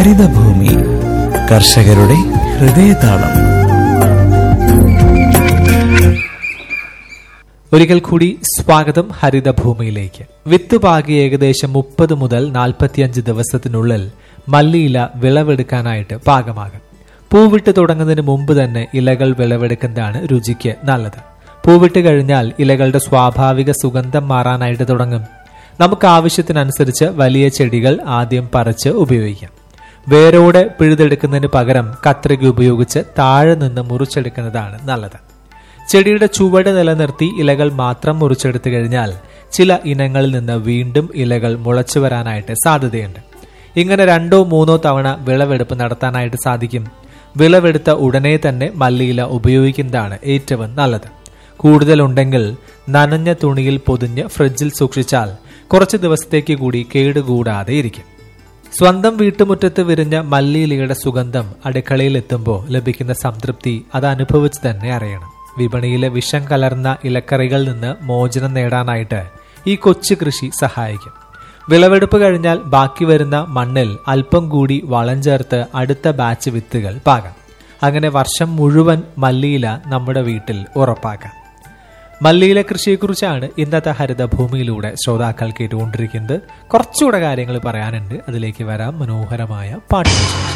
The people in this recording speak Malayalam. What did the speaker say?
ഹരിതഭൂമി കർഷകരുടെ ഹൃദയതാളം ഒരിക്കൽ കൂടി സ്വാഗതം ഹരിതഭൂമിയിലേക്ക് വിത്ത് പാകി ഏകദേശം മുപ്പത് മുതൽ നാൽപ്പത്തിയഞ്ച് ദിവസത്തിനുള്ളിൽ മല്ലിയില വിളവെടുക്കാനായിട്ട് പാകമാകും പൂവിട്ട് തുടങ്ങുന്നതിന് മുമ്പ് തന്നെ ഇലകൾ വിളവെടുക്കുന്നതാണ് രുചിക്ക് നല്ലത് പൂവിട്ട് കഴിഞ്ഞാൽ ഇലകളുടെ സ്വാഭാവിക സുഗന്ധം മാറാനായിട്ട് തുടങ്ങും നമുക്ക് ആവശ്യത്തിനനുസരിച്ച് വലിയ ചെടികൾ ആദ്യം പറിച്ച് ഉപയോഗിക്കാം വേരോടെ പിഴുതെടുക്കുന്നതിന് പകരം കത്രിക ഉപയോഗിച്ച് താഴെ നിന്ന് മുറിച്ചെടുക്കുന്നതാണ് നല്ലത് ചെടിയുടെ ചുവട് നിലനിർത്തി ഇലകൾ മാത്രം മുറിച്ചെടുത്തു കഴിഞ്ഞാൽ ചില ഇനങ്ങളിൽ നിന്ന് വീണ്ടും ഇലകൾ മുളച്ചു വരാനായിട്ട് സാധ്യതയുണ്ട് ഇങ്ങനെ രണ്ടോ മൂന്നോ തവണ വിളവെടുപ്പ് നടത്താനായിട്ട് സാധിക്കും വിളവെടുത്ത ഉടനെ തന്നെ മല്ലിയില ഉപയോഗിക്കുന്നതാണ് ഏറ്റവും നല്ലത് കൂടുതലുണ്ടെങ്കിൽ നനഞ്ഞ തുണിയിൽ പൊതിഞ്ഞ് ഫ്രിഡ്ജിൽ സൂക്ഷിച്ചാൽ കുറച്ച് ദിവസത്തേക്ക് കൂടി കേടുകൂടാതെ ഇരിക്കും സ്വന്തം വീട്ടുമുറ്റത്ത് വിരിഞ്ഞ മല്ലിയിലയുടെ സുഗന്ധം അടുക്കളയിൽ എത്തുമ്പോൾ ലഭിക്കുന്ന സംതൃപ്തി അത് അനുഭവിച്ച് തന്നെ അറിയണം വിപണിയിലെ വിഷം കലർന്ന ഇലക്കറികളിൽ നിന്ന് മോചനം നേടാനായിട്ട് ഈ കൊച്ചു കൃഷി സഹായിക്കും വിളവെടുപ്പ് കഴിഞ്ഞാൽ ബാക്കി വരുന്ന മണ്ണിൽ അല്പം കൂടി വളം ചേർത്ത് അടുത്ത ബാച്ച് വിത്തുകൾ പാകാം അങ്ങനെ വർഷം മുഴുവൻ മല്ലിയില നമ്മുടെ വീട്ടിൽ ഉറപ്പാക്കാം മല്ലിയില കൃഷിയെക്കുറിച്ചാണ് ഇന്നത്തെ ഹരിതഭൂമിയിലൂടെ ശ്രോതാക്കൾ കേട്ടുകൊണ്ടിരിക്കുന്നത് കുറച്ചുകൂടെ കാര്യങ്ങൾ പറയാനുണ്ട് അതിലേക്ക് വരാം മനോഹരമായ പാട്ട്